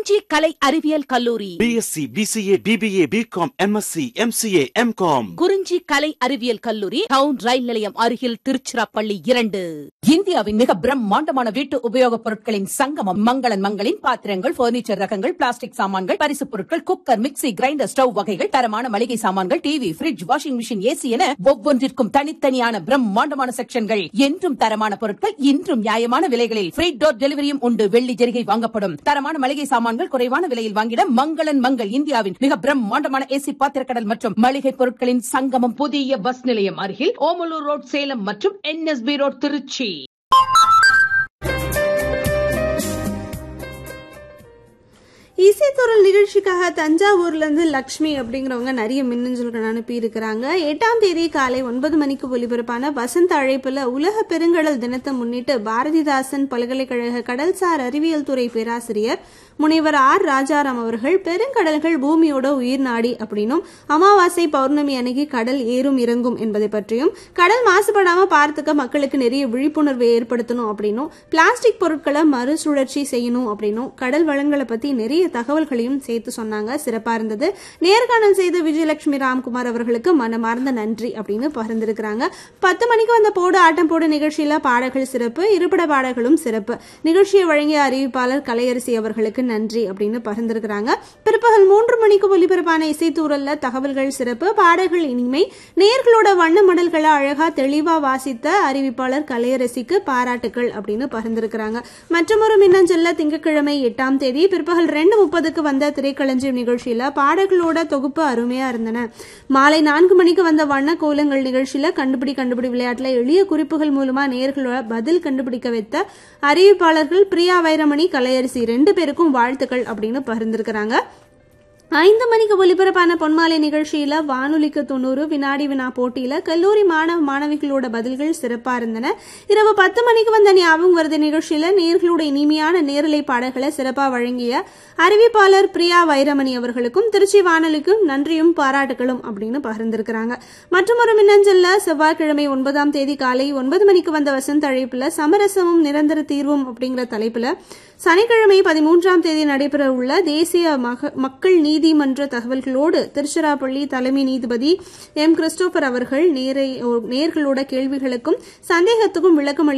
குறிஞ்சி கலை அறிவியல் கல்லூரி BSc BCA BBA BCom MSc MCA MCom Kurinji கலை அறிவியல் கல்லூரி டவுன் ரயில் நிலையம் அருகில் திருச்சிராப்பள்ளி இரண்டு இந்தியாவின் மிக பிரம்மாண்டமான வீட்டு உபயோகப் பொருட்களின் சங்கமம் மங்களன் மங்களின் பாத்திரங்கள் பர்னிச்சர் ரகங்கள் பிளாஸ்டிக் சாமான்கள் பரிசுப் பொருட்கள் குக்கர் மிக்ஸி கிரைண்டர் ஸ்டவ் வகைகள் தரமான மளிகை சாமான்கள் TV fridge washing machine AC என ஒவ்வொன்றிற்கும் தனித்தனியான பிரம்மாண்டமான செக்ஷன்கள் என்றும் தரமான பொருட்கள் இன்றும் நியாயமான விலைகளில் ஃப்ரீ டோர் டெலிவரியும் உண்டு வெள்ளி ஜெரிகை வாங்கப்படும் தரமான மளிகை சாமான்கள் குறைவான விலையில் வாங்கிட மங்களன் மங்கள் இந்தியாவின் மிக பிரம்மாண்டமான ஏசி பாத்திரக்கடல் மற்றும் மளிகை பொருட்களின் சங்கமம் புதிய பஸ் நிலையம் அருகில் ஓமலூர் ரோட் சேலம் மற்றும் என்எஸ்பி ரோட் திருச்சி இசைத்துறல் நிகழ்ச்சிக்காக தஞ்சாவூர்ல இருந்து லக்ஷ்மி அப்படிங்கிறவங்க நிறைய மின்னஞ்சல்கள் அனுப்பி இருக்கிறாங்க எட்டாம் தேதி காலை ஒன்பது மணிக்கு ஒலிபரப்பான வசந்த அழைப்புல உலக பெருங்கடல் தினத்தை முன்னிட்டு பாரதிதாசன் பல்கலைக்கழக கடல்சார் அறிவியல் துறை பேராசிரியர் முனைவர் ஆர் ராஜாராம் அவர்கள் பெருங்கடல்கள் பூமியோட உயிர் நாடி அப்படின்னும் அமாவாசை பௌர்ணமி அன்னைக்கு கடல் ஏறும் இறங்கும் என்பதை பற்றியும் கடல் மாசுபடாம பார்த்துக்க மக்களுக்கு நிறைய விழிப்புணர்வை ஏற்படுத்தணும் அப்படின்னும் பிளாஸ்டிக் பொருட்களை மறுசுழற்சி செய்யணும் அப்படின்னும் கடல் வளங்களை பத்தி நிறைய தகவல்களையும் சேர்த்து சொன்னாங்க சிறப்பா இருந்தது நேர்காணல் செய்த விஜயலட்சுமி ராம்குமார் அவர்களுக்கு மனமார்ந்த நன்றி அப்படின்னு பகிர்ந்திருக்கிறாங்க பத்து மணிக்கு வந்த போடு ஆட்டம் போடு நிகழ்ச்சியில பாடல்கள் சிறப்பு இருபட பாடல்களும் சிறப்பு நிகழ்ச்சியை வழங்கிய அறிவிப்பாளர் கலையரசி அவர்களுக்கு நன்றி அப்படின்னு பகிர்ந்திருக்கிறாங்க பிற்பகல் மூன்று மணிக்கு ஒலிபரப்பான இசைத்தூரல்ல தகவல்கள் சிறப்பு பாடல்கள் இனிமை நேர்களோட வண்ண மடல்களை அழகா தெளிவா வாசித்த அறிவிப்பாளர் கலையரசிக்கு பாராட்டுகள் அப்படின்னு பகிர்ந்திருக்கிறாங்க மற்றொரு மின்னஞ்சல்ல திங்கட்கிழமை எட்டாம் தேதி பிற்பகல் ரெண்டு முப்பதுக்கு வந்த திரைக்களஞ்சியம் நிகழ்ச்சியில பாடல்களோட தொகுப்பு அருமையா இருந்தன மாலை நான்கு மணிக்கு வந்த வண்ண கோலங்கள் நிகழ்ச்சியில கண்டுபிடி கண்டுபிடி விளையாட்டுல எளிய குறிப்புகள் மூலமா நேர்களோட பதில் கண்டுபிடிக்க வைத்த அறிவிப்பாளர்கள் பிரியா வைரமணி கலையரசி ரெண்டு பேருக்கும் வாழ்த்துக்கள் அப்படின்னு பகிர்ந்திருக்கிறாங்க ஐந்து மணிக்கு ஒலிபரப்பான பொன்மாலை நிகழ்ச்சியில வானொலிக்கு தொண்ணூறு வினாடி வினா போட்டியில கல்லூரி மாணவ மாணவிகளோட பதில்கள் சிறப்பா இருந்தன இரவு பத்து மணிக்கு வந்த ஞாபகம் வருது நிகழ்ச்சியில நேர்களோட இனிமையான நேரலை பாடல்களை சிறப்பா வழங்கிய அறிவிப்பாளர் பிரியா வைரமணி அவர்களுக்கும் திருச்சி வானொலிக்கும் நன்றியும் பாராட்டுகளும் அப்படின்னு பகிர்ந்திருக்கிறாங்க மற்றொரு மின்னஞ்சல்ல செவ்வாய்க்கிழமை ஒன்பதாம் தேதி காலை ஒன்பது மணிக்கு வந்த வசந்த அழைப்புல சமரசமும் நிரந்தர தீர்வும் அப்படிங்கிற தலைப்புல சனிக்கிழமை பதிமூன்றாம் தேதி நடைபெற உள்ள தேசிய மக்கள் நீதிமன்ற தகவல்களோடு திருச்சிராப்பள்ளி தலைமை நீதிபதி எம் கிறிஸ்டோபர் அவர்கள் நேரை நேர்களோட கேள்விகளுக்கும் சந்தேகத்துக்கும் விளக்கம்